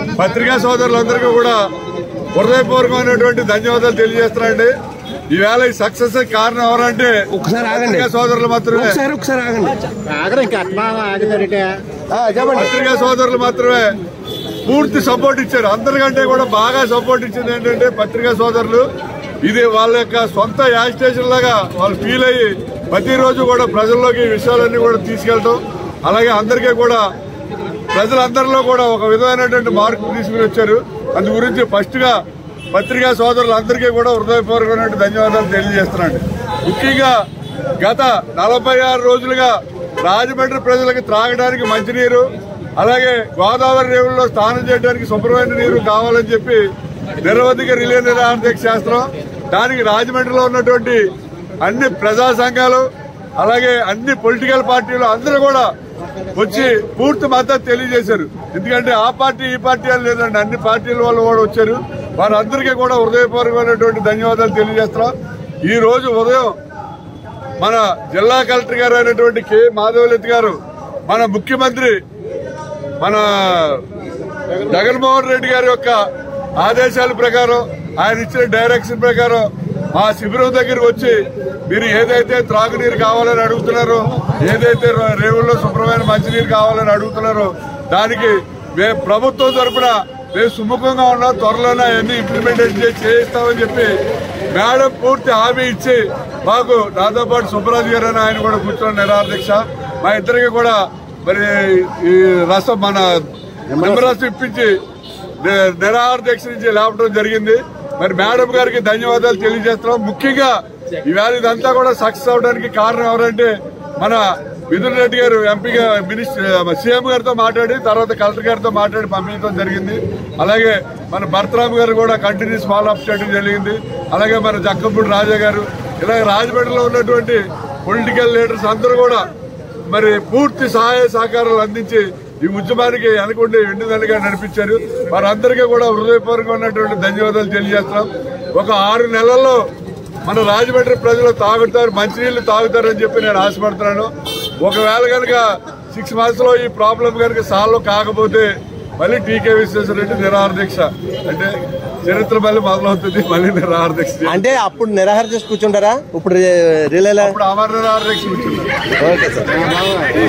పత్రికా సోదరులందరికీ కూడా హృదయపూర్వకమైనటువంటి ధన్యవాదాలు తెలియజేస్తున్నాండి ఈవేళ ఈ సక్సెస్ కారణం ఎవరంటే ఒకసారి ఆగండి. పత్రికా సోదరులు మాత్రమే ఒకసారి ఒకసారి ఆగండి ఆగరు ఇంకా అట్లా ఆగుతారంటే ఆ, చెప్పండి పత్రికా సోదరులు మాత్రమే పూర్తి సపోర్ట్ ఇచ్చారు అందరికంటే కూడా బాగా సపోర్ట్ ఇచ్చింది ఏంటంటే పత్రికా సోదరులు ఇది వాళ్ళ యొక్క సొంత యాజిటేషన్ లాగా వాళ్ళు ఫీల్ అయ్యి ప్రతిరోజు కూడా ప్రజల్లోకి ఈ విషయాలన్నీ కూడా తీసుకెళ్ళటం అలాగే అందరికీ కూడా ప్రజలందరిలో కూడా ఒక విధమైనటువంటి మార్పు తీసుకుని వచ్చారు అందు గురించి ఫస్ట్ గా పత్రికా సోదరులందరికీ కూడా హృదయపూర్వకమైన ధన్యవాదాలు తెలియజేస్తున్నాను ముఖ్యంగా గత నలభై ఆరు రోజులుగా రాజమండ్రి ప్రజలకు త్రాగడానికి మంచినీరు అలాగే గోదావరి రేవుల్లో స్నానం చేయడానికి శుభ్రమైన నీరు కావాలని చెప్పి నిరవధిక రిలే నిరాహార దీక్ష చేస్తున్నాం దానికి రాజమండ్రిలో ఉన్నటువంటి అన్ని ప్రజా సంఘాలు అలాగే అన్ని పొలిటికల్ పార్టీలు అందరూ కూడా వచ్చి పూర్తి మద్దతు తెలియజేశారు ఎందుకంటే ఆ పార్టీ ఈ పార్టీ అని లేదండి అన్ని పార్టీల వాళ్ళు కూడా వచ్చారు వారందరికీ కూడా హృదయపూర్వకమైనటువంటి ధన్యవాదాలు తెలియజేస్తున్నాం ఈ రోజు ఉదయం మన జిల్లా కలెక్టర్ గారు అయినటువంటి కె మాధవలెత్తి గారు మన ముఖ్యమంత్రి మన జగన్మోహన్ రెడ్డి గారి యొక్క ఆదేశాల ప్రకారం ఆయన ఇచ్చిన డైరెక్షన్ ప్రకారం మా శిబిరం దగ్గరికి వచ్చి మీరు ఏదైతే త్రాగునీరు కావాలని అడుగుతున్నారో ఏదైతే రేవుల్లో శుభ్రమైన మంచినీరు కావాలని అడుగుతున్నారో దానికి మేము ప్రభుత్వం తరపున మేము సుముఖంగా ఉన్నాం త్వరలోనే అవన్నీ ఇంప్లిమెంటేషన్ చేసి చేయిస్తామని చెప్పి మేడం పూర్తి హామీ ఇచ్చి మాకు నాతో పాటు సుబ్బరాజు గారు అని ఆయన కూడా కూర్చొని నిరాదీక్ష మా ఇద్దరికి కూడా మరి ఈ రసం మన నిమ్మరసం ఇప్పించి ని- నిరాహార దీక్ష నుంచి లేపడం జరిగింది మరి మేడం గారికి ధన్యవాదాలు తెలియజేస్తున్నాం ముఖ్యంగా ఈవేళ ఇదంతా కూడా సక్సెస్ అవడానికి కారణం ఎవరంటే మన మిథున్ రెడ్డి గారు ఎంపీగా మినిస్టర్ సీఎం గారితో మాట్లాడి తర్వాత కలెక్టర్ గారితో మాట్లాడి పంపించడం జరిగింది అలాగే మన భరతరామ్ గారు కూడా కంటిన్యూస్ ఫాలో అప్ చేయడం జరిగింది అలాగే మన జక్కంపూడి రాజా గారు ఇలాగే రాజమండ్రిలో ఉన్నటువంటి పొలిటికల్ లీడర్స్ అందరూ కూడా మరి పూర్తి సహాయ సహకారాలు అందించి ఈ ఉద్యమానికి అనుకుంటే వెండిదలుగా నడిపించారు వారందరికీ కూడా హృదయపూర్వకమైనటువంటి ధన్యవాదాలు తెలియజేస్తున్నాం ఒక ఆరు నెలల్లో మన రాజమండ్రి ప్రజలు తాగుతారు మంచినీళ్లు తాగుతారని చెప్పి నేను ఆశపడుతున్నాను ఒకవేళ కనుక సిక్స్ మంత్స్ లో ఈ ప్రాబ్లం కనుక సాల్వ్ కాకపోతే మళ్ళీ టీకే విశ్వేశ్వరరెడ్డి నిరాహార దీక్ష అంటే చరిత్ర మళ్ళీ మొదలవుతుంది మళ్ళీ నిరాహార దీక్ష అంటే అప్పుడు నిరాహార చేసి కూర్చుంటారా ఇప్పుడు రిలేలా అప్పుడు అమర నిరాహార దీక్ష కూర్చున్నారు ఓకే సార్